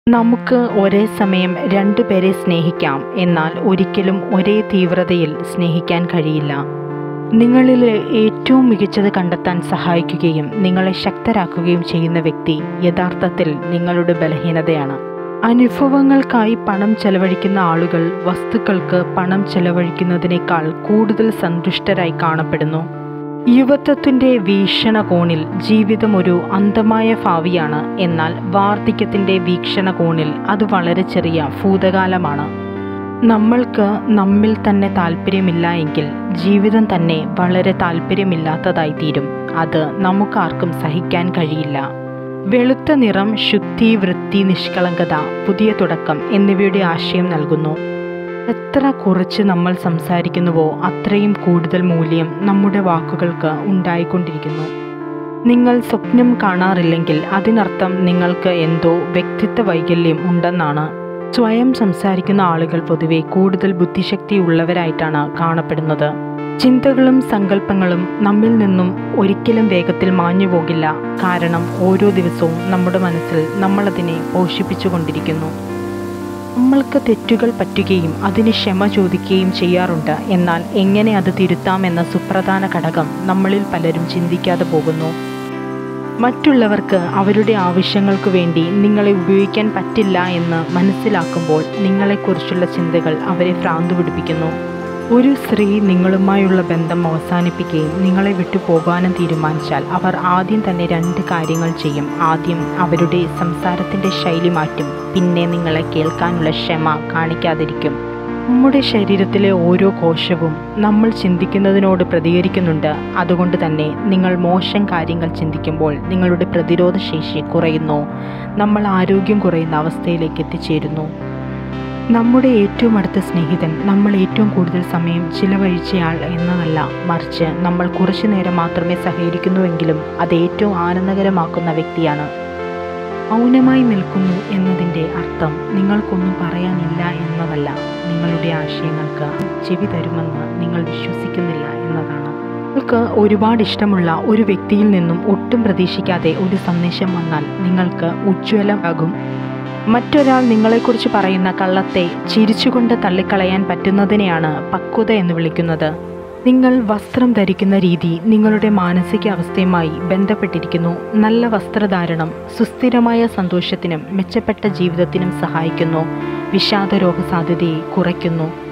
നമുക്ക് ഒരേ സമയം രണ്ടു പേരെ സ്നേഹിക്കാം എന്നാൽ ഒരിക്കലും ഒരേ തീവ്രതയിൽ സ്നേഹിക്കാൻ കഴിയില്ല നിങ്ങളിലെ ഏറ്റവും മികച്ചത് കണ്ടെത്താൻ സഹായിക്കുകയും നിങ്ങളെ ശക്തരാക്കുകയും ചെയ്യുന്ന വ്യക്തി യഥാർത്ഥത്തിൽ നിങ്ങളുടെ ബലഹീനതയാണ് അനുഭവങ്ങൾക്കായി പണം ചെലവഴിക്കുന്ന ആളുകൾ വസ്തുക്കൾക്ക് പണം ചെലവഴിക്കുന്നതിനേക്കാൾ കൂടുതൽ സന്തുഷ്ടരായി കാണപ്പെടുന്നു യുവത്വത്തിൻ്റെ വീക്ഷണകോണിൽ ജീവിതം ഒരു അന്ധമായ ഭാവിയാണ് എന്നാൽ വാർദ്ധക്യത്തിൻ്റെ വീക്ഷണകോണിൽ അത് വളരെ ചെറിയ ഭൂതകാലമാണ് നമ്മൾക്ക് നമ്മിൽ തന്നെ താല്പര്യമില്ല എങ്കിൽ ജീവിതം തന്നെ വളരെ താല്പര്യമില്ലാത്തതായി തീരും അത് നമുക്കാർക്കും സഹിക്കാൻ കഴിയില്ല വെളുത്ത നിറം ശുദ്ധി വൃത്തി നിഷ്കളങ്കത പുതിയ തുടക്കം എന്നിവയുടെ ആശയം നൽകുന്നു എത്ര കുറച്ച് നമ്മൾ സംസാരിക്കുന്നുവോ അത്രയും കൂടുതൽ മൂല്യം നമ്മുടെ വാക്കുകൾക്ക് ഉണ്ടായിക്കൊണ്ടിരിക്കുന്നു നിങ്ങൾ സ്വപ്നം കാണാറില്ലെങ്കിൽ അതിനർത്ഥം നിങ്ങൾക്ക് എന്തോ വ്യക്തിത്വ വൈകല്യം ഉണ്ടെന്നാണ് സ്വയം സംസാരിക്കുന്ന ആളുകൾ പൊതുവെ കൂടുതൽ ബുദ്ധിശക്തി ഉള്ളവരായിട്ടാണ് കാണപ്പെടുന്നത് ചിന്തകളും സങ്കല്പങ്ങളും നമ്മിൽ നിന്നും ഒരിക്കലും വേഗത്തിൽ മാഞ്ഞു പോകില്ല കാരണം ഓരോ ദിവസവും നമ്മുടെ മനസ്സിൽ നമ്മളതിനെ പോഷിപ്പിച്ചുകൊണ്ടിരിക്കുന്നു നമ്മൾക്ക് തെറ്റുകൾ പറ്റുകയും അതിന് ക്ഷമ ചോദിക്കുകയും ചെയ്യാറുണ്ട് എന്നാൽ എങ്ങനെ അത് തിരുത്താമെന്ന സുപ്രധാന ഘടകം നമ്മളിൽ പലരും ചിന്തിക്കാതെ പോകുന്നു മറ്റുള്ളവർക്ക് അവരുടെ ആവശ്യങ്ങൾക്ക് വേണ്ടി നിങ്ങളെ ഉപയോഗിക്കാൻ പറ്റില്ല എന്ന് മനസ്സിലാക്കുമ്പോൾ നിങ്ങളെക്കുറിച്ചുള്ള ചിന്തകൾ അവരെ ഭ്രാന്ത് പിടിപ്പിക്കുന്നു ഒരു സ്ത്രീ നിങ്ങളുമായുള്ള ബന്ധം അവസാനിപ്പിക്കുകയും നിങ്ങളെ വിട്ടു പോകാനും തീരുമാനിച്ചാൽ അവർ ആദ്യം തന്നെ രണ്ട് കാര്യങ്ങൾ ചെയ്യും ആദ്യം അവരുടെ സംസാരത്തിൻ്റെ ശൈലി മാറ്റും പിന്നെ നിങ്ങളെ കേൾക്കാനുള്ള ക്ഷമ കാണിക്കാതിരിക്കും നമ്മുടെ ശരീരത്തിലെ ഓരോ കോശവും നമ്മൾ ചിന്തിക്കുന്നതിനോട് പ്രതികരിക്കുന്നുണ്ട് അതുകൊണ്ട് തന്നെ നിങ്ങൾ മോശം കാര്യങ്ങൾ ചിന്തിക്കുമ്പോൾ നിങ്ങളുടെ പ്രതിരോധ ശേഷി കുറയുന്നു നമ്മൾ ആരോഗ്യം കുറയുന്ന അവസ്ഥയിലേക്ക് എത്തിച്ചേരുന്നു നമ്മുടെ ഏറ്റവും അടുത്ത സ്നേഹിതൻ നമ്മൾ ഏറ്റവും കൂടുതൽ സമയം ചിലവഴിച്ചയാൾ എന്നതല്ല മറിച്ച് നമ്മൾ കുറച്ചു നേരം മാത്രമേ സഹകരിക്കുന്നുവെങ്കിലും അത് ഏറ്റവും ആനന്ദകരമാക്കുന്ന വ്യക്തിയാണ് മൗനമായി നിൽക്കുന്നു എന്നതിൻ്റെ അർത്ഥം നിങ്ങൾക്കൊന്നും പറയാനില്ല എന്നതല്ല നിങ്ങളുടെ ആശയങ്ങൾക്ക് ചെവി തരുമെന്ന് നിങ്ങൾ വിശ്വസിക്കുന്നില്ല എന്നതാണ് നിങ്ങൾക്ക് ഒരുപാട് ഇഷ്ടമുള്ള ഒരു വ്യക്തിയിൽ നിന്നും ഒട്ടും പ്രതീക്ഷിക്കാതെ ഒരു സന്ദേശം വന്നാൽ നിങ്ങൾക്ക് ഉജ്ജ്വലമാകും മറ്റൊരാൾ നിങ്ങളെക്കുറിച്ച് പറയുന്ന കള്ളത്തെ ചിരിച്ചുകൊണ്ട് തള്ളിക്കളയാൻ പറ്റുന്നതിനെയാണ് പക്വത എന്ന് വിളിക്കുന്നത് നിങ്ങൾ വസ്ത്രം ധരിക്കുന്ന രീതി നിങ്ങളുടെ മാനസികാവസ്ഥയുമായി ബന്ധപ്പെട്ടിരിക്കുന്നു നല്ല വസ്ത്രധാരണം സുസ്ഥിരമായ സന്തോഷത്തിനും മെച്ചപ്പെട്ട ജീവിതത്തിനും സഹായിക്കുന്നു വിഷാദ രോഗസാധ്യതയെ കുറയ്ക്കുന്നു